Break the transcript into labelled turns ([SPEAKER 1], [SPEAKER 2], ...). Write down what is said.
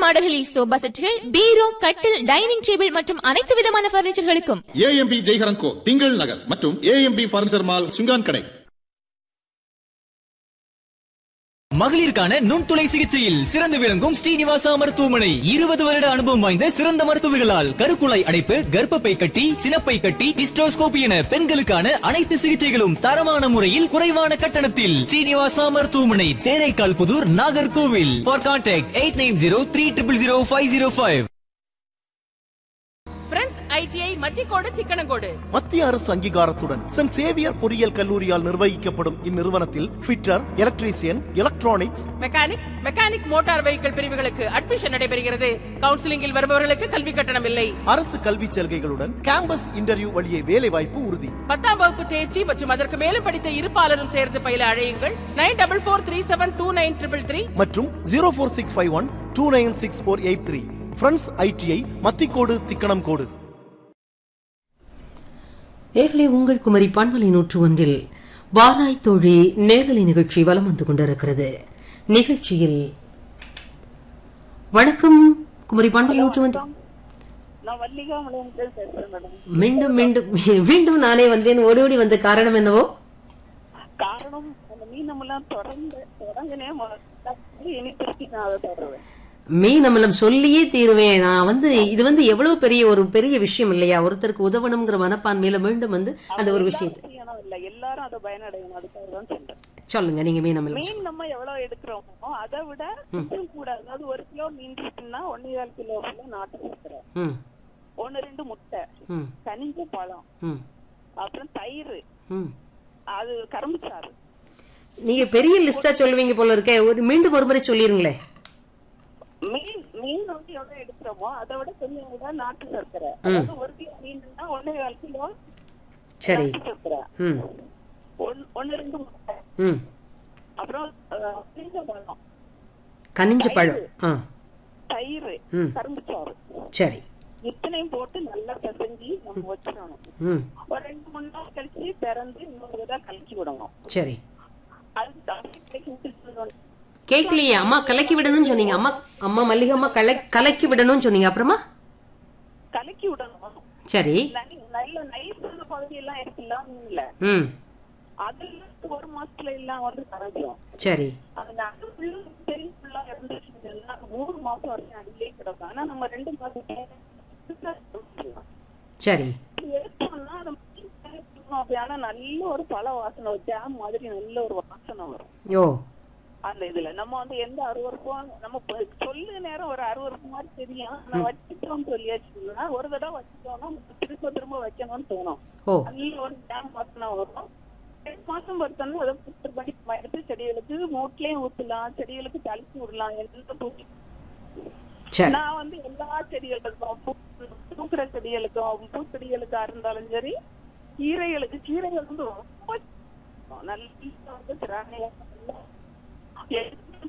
[SPEAKER 1] மாடல்களில் sofa செட்டுகள் பீரோ கட்டில் dining table மற்றும் அனைத்து விதமான பர்னிச்சர்களுக்கும்
[SPEAKER 2] ஏஎம்பி ஜெய்ஹரன் கோ திங்கள் நகர் மற்றும் ஏஎம்பி பர்னிச்சர் மால் சுங்கான் கடை
[SPEAKER 3] மகளிருக்கான நுண்துளை சிகிச்சையில் சிறந்து விளங்கும் ஸ்ரீனிவாசா மருத்துவமனை இருபது வருட அனுபவம் வாய்ந்த சிறந்த மருத்துவர்களால் கருக்குழாய் அடைப்பு கர்ப்பப்பை கட்டி சினப்பை கட்டி டிஸ்ட்ரோஸ்கோபி என பெண்களுக்கான அனைத்து சிகிச்சைகளும் தரமான முறையில் குறைவான கட்டணத்தில் ஸ்ரீனிவாசா மருத்துவமனை Theraikal Pudur Nagercoil for contact eight nine zero three triple zero five zero five
[SPEAKER 4] friends ITI Mathicode Thikkanamcode
[SPEAKER 5] மத்திய அரசு அங்கீகாரத்துடன் சென்ட் சேவியர் பொறியியல் கல்லூரியால் நிர்வகிக்கப்படும் இந்நிறுவனத்தில் fitter electrician electronics
[SPEAKER 4] mechanic mechanic motor vehicle பிரிவுகளுக்கு அட்மிஷன் நடைபெறுகிறது கவுன்சிலிங்கில் வருபவர்களுக்கு கல்வி கட்டணம் இல்லை
[SPEAKER 5] அரசு கல்விச் சலுகைகளுடன் கேம்பஸ் இன்டர்வியூ வழியே வேலை வாய்ப்பு உறுதி
[SPEAKER 4] பத்தாம் வகுப்பு தேர்ச்சி மற்றும் அதற்கு மேலும் படித்த இருப்பாளரும் சேர்ந்து பயில அழையுங்கள் nine double four three seven two nine triple three
[SPEAKER 5] மற்றும் zero four six five one two nine six four eight three friends ITI Mathicode Thikkanamcode
[SPEAKER 6] நேர்களே உங்கள் குமரி பண்பலை நூற்று ஒன்றில் வாராய் தோழி நேரலை நிகழ்ச்சி வலம் வந்து கொண்டிருக்கிறது நிகழ்ச்சியில் வணக்கம் குமரி பண்பலை நூற்று ஒன்று
[SPEAKER 7] நான் வள்ளிகா மலையம் பேசுறேன் மேடம்
[SPEAKER 6] மீண்டும் மீண்டும் மீண்டும் நானே வந்தேன் ஓடி ஓடி வந்த காரணம் என்னவோ
[SPEAKER 7] காரணம் அந்த மீனமெல்லாம் தொடர்ந்து தொடங்கினே முதல்ல இனி திருப்பி நான் அதை தொடருவேன்
[SPEAKER 6] மீன் நம்மளம் சொல்லியே தீருவேன் நான் வந்து இது வந்து எவ்வளவு பெரிய ஒரு பெரிய விஷயம் இல்லையா ஒருத்தருக்கு உதவணுங்கிற மனப்பான்மையில மீண்டும் வந்து அந்த ஒரு விஷயத்தை
[SPEAKER 7] செய்யணும் இல்ல எல்லாரும் அதை பயனடையணும் அதுக்காக தான் சொல்றேன்
[SPEAKER 6] சொல்லுங்க நீங்க மீன் நம்மளம்
[SPEAKER 7] மீன் நம்ம எவ்வளவு எடுக்கிறோமோ அதை விட கொஞ்சம் கூட அதாவது ஒரு கிலோ மீன் இருக்குன்னா ஒன்னே கால் கிலோ நாட்டு சக்கரை
[SPEAKER 6] ம்
[SPEAKER 7] ஒன்னு ரெண்டு முட்டை
[SPEAKER 6] ம்
[SPEAKER 7] கனிஞ்ச பழம்
[SPEAKER 6] ம்
[SPEAKER 7] அப்புறம் தயிர்
[SPEAKER 6] ம்
[SPEAKER 7] அது கரும்பு சாறு
[SPEAKER 6] நீங்க பெரிய லிஸ்டா சொல்லுவீங்க போல இருக்கே ஒரு மீண்டும் ஒரு முறை சொல்லிருங்களே
[SPEAKER 7] மீன் மீன் வந்து எவ்வளவு எடுக்கிறோமோ அதை விட கொஞ்சம் கூட நாட்டு சர்க்கரை அதாவது ஒரு கிலோ மீன்னா ஒன்னே கால் கிலோ
[SPEAKER 6] சரி
[SPEAKER 7] நாட்டு சர்க்கரை
[SPEAKER 6] ம்
[SPEAKER 7] ஒன்- ஒன்னு ரெண்டு முட்டை
[SPEAKER 6] ம்
[SPEAKER 7] அப்புறம் அஹ், கனிஞ்ச பழம்
[SPEAKER 6] கனிஞ்ச பழம் ஆ
[SPEAKER 7] தயிர்
[SPEAKER 6] ம்.
[SPEAKER 7] கரும்பு சாறு
[SPEAKER 6] சரி
[SPEAKER 7] இத்தனையும் போட்டு நல்லா பிசைஞ்சு நம்ம வச்சிடணும்
[SPEAKER 6] ம்
[SPEAKER 7] ஒரு ரெண்டு மூணு நாள் கழிச்சு திறந்து இன்னொரு தடவை கழிச்சு விடணும்
[SPEAKER 6] சரி
[SPEAKER 7] அது அப்படியே கலக்கி விட்டுட்டு
[SPEAKER 6] கேட்கலையே அம்மா கலக்கி விடணும்னு சொன்னீங்க அம்மா அம்மா மல்லிகை அம்மா கலை கலக்கி விடணும்னு சொன்னீங்க அப்புறமா
[SPEAKER 7] கலக்கி விடணும்
[SPEAKER 6] சரி
[SPEAKER 7] நை- நல்ல நைஸ் பகுதி எல்லாம் இருக்குல்ல இல்ல
[SPEAKER 6] ம்
[SPEAKER 7] அதுல ஒரு மாசத்துல எல்லாம் வந்து கரைஞ்சிரும்
[SPEAKER 6] சரி
[SPEAKER 7] அது நடு புல்லு பெரிய புல்லா இருந்துச்சுன்னா மூணு மாசம் வரைக்கும் அடியிலே கிடக்கும் ஆனா நம்ம ரெண்டு மாசம்
[SPEAKER 6] சரி
[SPEAKER 7] எடுத்தோம்னா அதை அப்படி ஆனா நல்ல ஒரு பழ வாசனை ஜாம் மாதிரி நல்ல ஒரு வாசனை வரும்
[SPEAKER 6] ஓ
[SPEAKER 7] அந்த இதுல நம்ம வந்து எந்த அருவருப்பும் நம்ம ப- சொல்லு நேரம் ஒரு அருவருப்பு மாதிரி தெரியும் ஆனா வச்சுட்டோம்னு சொல்லியாச்சுன்னா ஒரு தடவை வச்சுட்டோம்னா திரும்ப திரும்ப வைக்கணும்னு தோணும்
[SPEAKER 6] ஓ
[SPEAKER 7] நல்ல ஒரு ஜாம் வாசனை வரும் ரெண்டு மாசம் பொறுத்தோம்னா அதை புத்தர் பண்ணி எடுத்து செடிகளுக்கு மூட்டிலையும் ஊத்தலாம் செடிகளுக்கு தளிச்சு விடலாம் எந்த பூச்சி
[SPEAKER 6] சரி
[SPEAKER 7] நான் வந்து எல்லா செடிகளுக்கும் பூ- பூக்கிற செடிகளுக்கும் பூச்செடிகளுக்கா இருந்தாலும் சரி கீரைகளுக்கு கீரைகள் வந்து ரொம்ப நல்ல வந்து திராணியா நல்லா எடுத்து